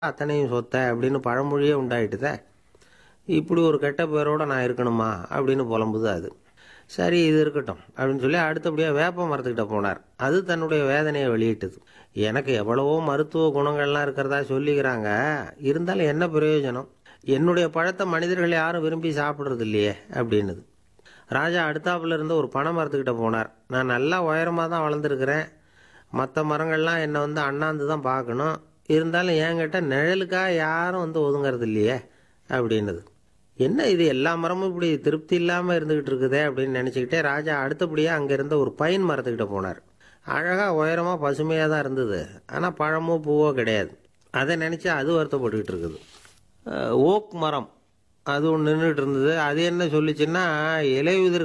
அத்தனையும் சொத்தை அப்படின்னு பழமொழியே உண்டாயிட்டுதே இப்படி ஒரு கெட்ட பேரோட நான் இருக்கணுமா அப்படின்னு புலம்புது அது சரி இது இருக்கட்டும் அப்படின்னு சொல்லி அடுத்தபடியாக வேப்ப மரத்துக்கிட்ட போனார் அது தன்னுடைய வேதனையை வெளியிட்டது எனக்கு எவ்வளவோ மருத்துவ குணங்கள்லாம் இருக்கிறதா சொல்லிக்கிறாங்க இருந்தாலும் என்ன பிரயோஜனம் என்னுடைய பழத்தை மனிதர்கள் யாரும் விரும்பி சாப்பிட்றது இல்லையே அப்படின்னுது ராஜா அடுத்தாப்புல இருந்த ஒரு பனை மரத்துக்கிட்ட போனார் நான் நல்லா உயரமாக தான் வளர்ந்துருக்கிறேன் மற்ற மரங்கள்லாம் என்னை வந்து அண்ணாந்து தான் பார்க்கணும் இருந்தாலும் என்கிட்ட நிழலுக்காக யாரும் வந்து ஒதுங்கிறது இல்லையே அப்படின்னுது என்ன இது எல்லா மரமும் இப்படி திருப்தி இல்லாமல் இருந்துக்கிட்டு இருக்குதே அப்படின்னு நினச்சிக்கிட்டே ராஜா அடுத்தபடியாக அங்கே இருந்த ஒரு பைன் மரத்துக்கிட்ட போனார் அழகாக உயரமாக பசுமையாக தான் இருந்தது ஆனால் பழமோ பூவோ கிடையாது அதை நினச்சி அது வருத்தப்பட்டுக்கிட்டு இருக்குது அஹ் ஓக் மரம் அது ஒன்று நின்றுட்டு இருந்தது அது என்ன சொல்லிச்சுன்னா இலை உதிர்